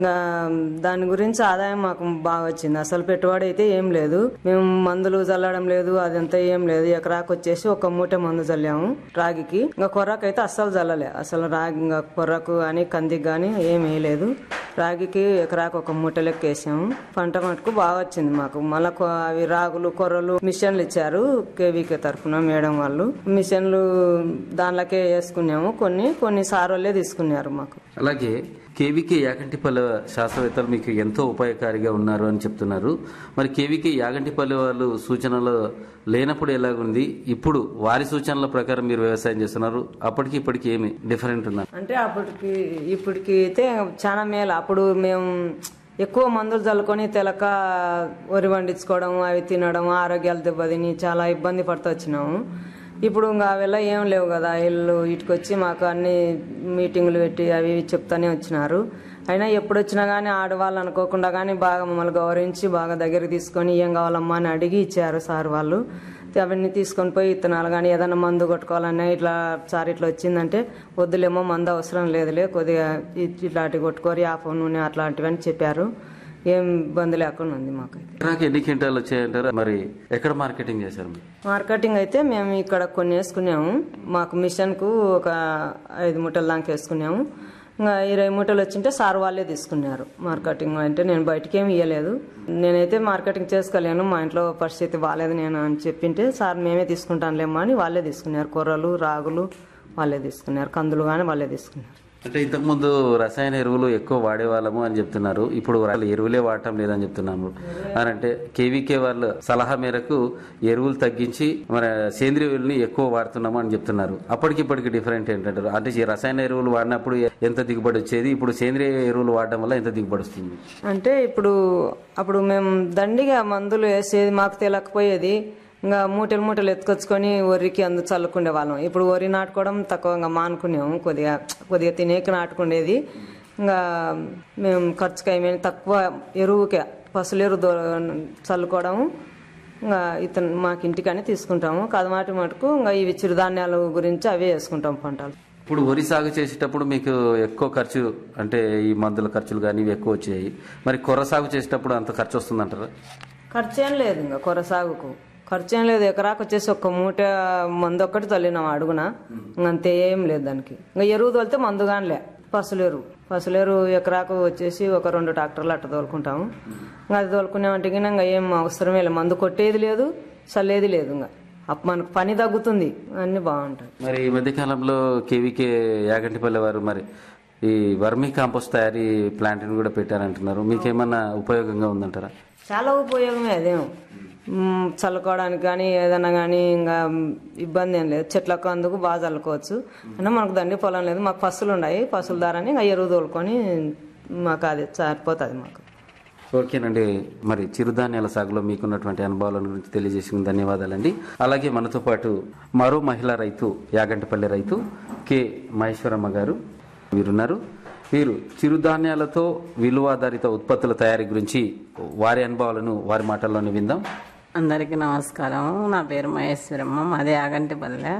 ఇంకా దాని గురించి ఆదాయం మాకు బాగా వచ్చింది అసలు పెట్టుబడి అయితే ఏం లేదు మేము మందులు చల్లడం లేదు అదంతా ఏం లేదు ఎకరాకు వచ్చేసి ఒక మూట మందు చల్లాము రాగికి ఇంకా కొర్రకు అయితే అస్సలు చల్లలే అసలు రాగి ఇంకా కొర్రకు కానీ కందికి కానీ ఏం వేయలేదు రాగికి ఎకరాకు ఒక మూట లెక్క వేసాము పంట మటుకు బాగా వచ్చింది మాకు మళ్ళీ అవి రాగులు కొర్రలు మిషన్లు ఇచ్చారు కేవీకే తరఫున మేడం వాళ్ళు మిషన్లు దానిలోకే వేసుకున్నాము కొన్ని కొన్ని సారోళ్ళే తీసుకున్నారు మాకు అలాగే కేవీకే యాగంటిపల్లి శాస్త్రవేత్తలు మీకు ఎంతో ఉపయోగకారిగా ఉన్నారు అని చెప్తున్నారు మరి కేవీకే యాగంటిపల్లి వాళ్ళు సూచనలు లేనప్పుడు ఎలాగుంది ఇప్పుడు వారి సూచనల ప్రకారం మీరు వ్యవసాయం చేస్తున్నారు అప్పటికి ఇప్పటికి ఏమి డిఫరెంట్ ఉన్నారు అంటే అప్పటికి ఇప్పటికి అయితే చాలా మేలు అప్పుడు మేము ఎక్కువ మందులు చల్లుకొని తెలక వరి వండించుకోవడం అవి తినడం ఆరోగ్యాలు దెబ్బతిని చాలా ఇబ్బంది పడుతూ వచ్చినాము ఇప్పుడు ఇంకా అವೆಲ್ಲ ఏం లేవు కదా వీళ్ళు ఇటుకొచ్చి మాకు అన్ని మీటింగులు పెట్టి అవి ఇవి చెప్తానే వచ్చినారు అయినా ఎప్పుడు వచ్చినా కానీ ఆడవాళ్ళు అనుకోకుండా కానీ బాగా మమ్మల్ని గౌరవించి బాగా దగ్గరికి తీసుకొని ఏం కావాలమ్మా అని అడిగి ఇచ్చారు సార్ వాళ్ళు అవన్నీ తీసుకొని పోయి ఇత్తనాలు కానీ ఏదైనా మందు కొట్టుకోవాలన్నా ఇట్లా సార్ ఇట్లా వచ్చిందంటే వద్దులేమో మందు అవసరం లేదులే కొద్దిగా ఇ- ఇట్లాంటివి కొట్టుకోరి ఆ ఫోన్ నూనె అట్లాంటివని చెప్పారు ఏం ఇబ్బంది లేకుండా ఉంది మాకైతే ఎకరాకి ఎన్ని క్వింటాలు వచ్చాయంటారు మరి ఎక్కడ మార్కెటింగ్ చేశారు మీరు మార్కెటింగ్ అయితే మేము ఇక్కడ కొన్ని వేసుకున్నాము మాకు మిషన్కు ఒక ఐదు మూటల దాకా వేసుకున్నాము ఇంకా ఇరవై మూటలు వచ్చింటే సార్ వాళ్ళే తీసుకున్నారు మార్కెటింగ్ అంటే నేను బయటికి ఏమి ఇవ్వలేదు నేనైతే మార్కెటింగ్ చేసుకోలేను మా ఇంట్లో పరిస్థితి బాగాలేదు నేను అని చెప్పింటే సార్ మేమే తీసుకుంటానులేమ్మా అని వాళ్ళే తీసుకున్నారు కూరలు రాగులు వాళ్ళే తీసుకున్నారు కందులు కానీ వాళ్ళే తీసుకున్నారు అంటే ఇంతకుముందు రసాయన ఎరువులు ఎక్కువ వాడేవాళ్ళము అని చెప్తున్నారు ఇప్పుడు వాళ్ళు ఎరువులే వాడటం లేదని చెప్తున్నాము అని అంటే కేవీకే వాళ్ళ సలహా మేరకు ఎరువులు తగ్గించి మన సేంద్రియ ఎరువుల్ని ఎక్కువ వాడుతున్నాము అని చెప్తున్నారు అప్పటికి ఇప్పటికి డిఫరెంట్ ఏంటంటారు అంటే ఈ రసాయన ఎరువులు వాడినప్పుడు ఎంత దిగుబడి వచ్చేది ఇప్పుడు సేంద్రియ ఎరువులు వాడడం వల్ల ఎంత దిగుబడి వస్తుంది అంటే ఇప్పుడు అప్పుడు మేము దండిగా మందులు వేసేది మాకు తెలియకపోయేది ఇంకా మూటలు మూటలు ఎత్తుకొచ్చుకొని వరికి అందు చల్లుకునే వాళ్ళం ఇప్పుడు వరి నాటుకోవడం తక్కువ ఇంకా మానుకునేము కొద్దిగా కొద్దిగా తినేక నాటుకునేది ఇంకా మేము ఖర్చుకి ఏమైనా తక్కువ ఎరువుకే పసులు ఎరువు దో- చల్లుకోవడము ఇంకా ఇతను మాకు ఇంటికనే తీసుకుంటాము కదమాటి మటుకు ఇంకా ఇవి చిరుధాన్యాల గురించి అవే వేసుకుంటాం పంటలు ఇప్పుడు వరి సాగు చేసేటప్పుడు మీకు ఎక్కువ ఖర్చు అంటే ఈ మందుల ఖర్చులు కానీ ఇవి ఎక్కువ వచ్చాయి మరి కొర్ర సాగు చేసేటప్పుడు అంత ఖర్చు వస్తుందంటారా ఖర్చు ఏం లేదు ఇంకా కొర సాగుకు ఖర్చు ఏం లేదు ఎకరాకు వచ్చేసి ఒక్క మూట మందు ఒక్కటి తల్లినాం అడుగున ఇంక అంతే ఏం లేదు దానికి ఇంకా ఎరువు తోలితే మందు కానిలే పసులేరు పసులేరు ఎకరాకు వచ్చేసి ఒక రెండు ట్రాక్టర్లు అట్ట తోలుకుంటాము ఇంకా అది తోలుకునేవంటే గిన ఇంకా ఏం అవసరమే లేదు మందు కొట్టేది లేదు చల్లేది లేదు ఇంకా అప్పుడు మనకు పని తగ్గుతుంది అన్నీ బాగుంటాయి మరి ఈ మధ్య కాలంలో కేవీకే యాగంటిపల్లి వారు మరి ఈ వర్మీ కాంపోస్ట్ తయారీ ప్లాంట్ని కూడా పెట్టారంటున్నారు మీకేమన్నా ఉపయోగంగా ఉందంటారా చాలా ఉపయోగమే అదేం మ్, చల్లుకోవడానికి కానీ ఏదైనా కానీ ఇంకా ఇబ్బంది ఏం లేదు చెట్లకు అందుకు బాగా చల్లుకోవచ్చు అయినా మనకు దండి పొలం లేదు మాకు పసులు ఉన్నాయి పసుల ద్వారానే ఇంకా ఎరువు తోలుకొని మాకు అది సరిపోతుంది మాకు ఓకేనండి మరి చిరుధాన్యాల సాగులో మీకున్నటువంటి అనుభవాల గురించి తెలియజేసిన ధన్యవాదాలండి అలాగే మనతో పాటు మరో మహిళా రైతు యాగంటిపల్లి రైతు కె మహేశ్వరమ్మ గారు వీరున్నారు వీరు చిరుధాన్యాలతో విలువాధారిత ఉత్పత్తుల తయారీ గురించి వారి అనుభవాలను వారి మాటల్లోనే విందాం అందరికీ నమస్కారం నా పేరు మహేశ్వరమ్మ మాది ఆగంటిపల్లె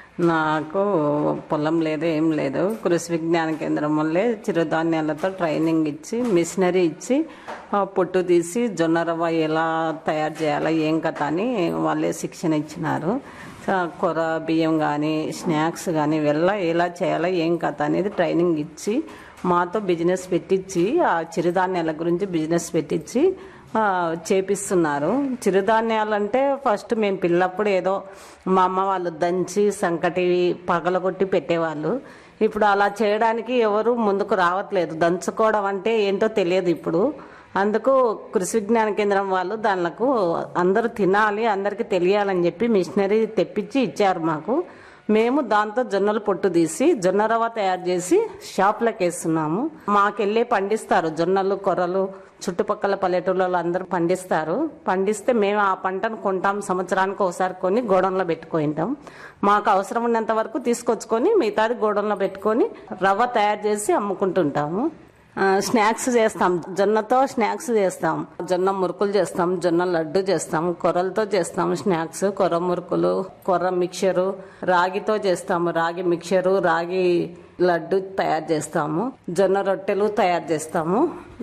నాకు పొలం లేదు ఏం లేదు కృషి విజ్ఞాన కేంద్రం వల్లే చిరుధాన్యాలతో ట్రైనింగ్ ఇచ్చి మిషనరీ ఇచ్చి ఆ, పొట్టు తీసి జొన్న రవ్వ ఎలా తయారు చేయాలో ఏం కథ అని వాళ్ళే శిక్షణ ఇచ్చినారు ఆ, కొర బియ్యం కానీ స్నాక్స్ కానీ వెళ్ళ ఎలా చేయాలో ఏం కథ అనేది ట్రైనింగ్ ఇచ్చి మాతో బిజినెస్ పెట్టించి ఆ చిరుధాన్యాల గురించి బిజినెస్ పెట్టించి ఆ, చేపిస్తున్నారు చిరుధాన్యాలు అంటే ఫస్ట్ మేము పిల్లప్పుడు ఏదో మా అమ్మ వాళ్ళు దంచి సంకటి పగలగొట్టి పెట్టేవాళ్ళు ఇప్పుడు అలా చేయడానికి ఎవరు ముందుకు రావట్లేదు దంచుకోవడం అంటే ఏంటో తెలియదు ఇప్పుడు అందుకు కృషి విజ్ఞాన కేంద్రం వాళ్ళు దానిలకు అందరూ తినాలి అందరికీ తెలియాలని చెప్పి మిషనరీ తెప్పించి ఇచ్చారు మాకు మేము దాంతో జొన్నలు పొట్టు తీసి జొన్న రవ్వ తయారు చేసి షాప్లకు వేస్తున్నాము మాకెళ్ళే పండిస్తారు జొన్నలు కొర్రలు చుట్టుపక్కల పల్లెటూళ్ళలో అందరూ పండిస్తారు పండిస్తే మేము ఆ పంటను కొంటాం సంవత్సరానికి ఒకసారి కొని గోడంలో పెట్టుకుంటాం మాకు అవసరం ఉన్నంత వరకు తీసుకొచ్చుకొని మిగతాది గోడంలో పెట్టుకొని రవ్వ తయారు చేసి అమ్ముకుంటుంటాము ఆ, స్నాక్స్ చేస్తాం జొన్నతో స్నాక్స్ చేస్తాం జొన్న మురుకులు చేస్తాం జొన్న లడ్డు చేస్తాం కొర్రలతో చేస్తాం స్నాక్స్ కొర్ర మురుకులు కొర్ర మిక్చరు రాగితో చేస్తాము రాగి మిక్చరు రాగి లడ్డు తయారు చేస్తాము జొన్న రొట్టెలు తయారు చేస్తాము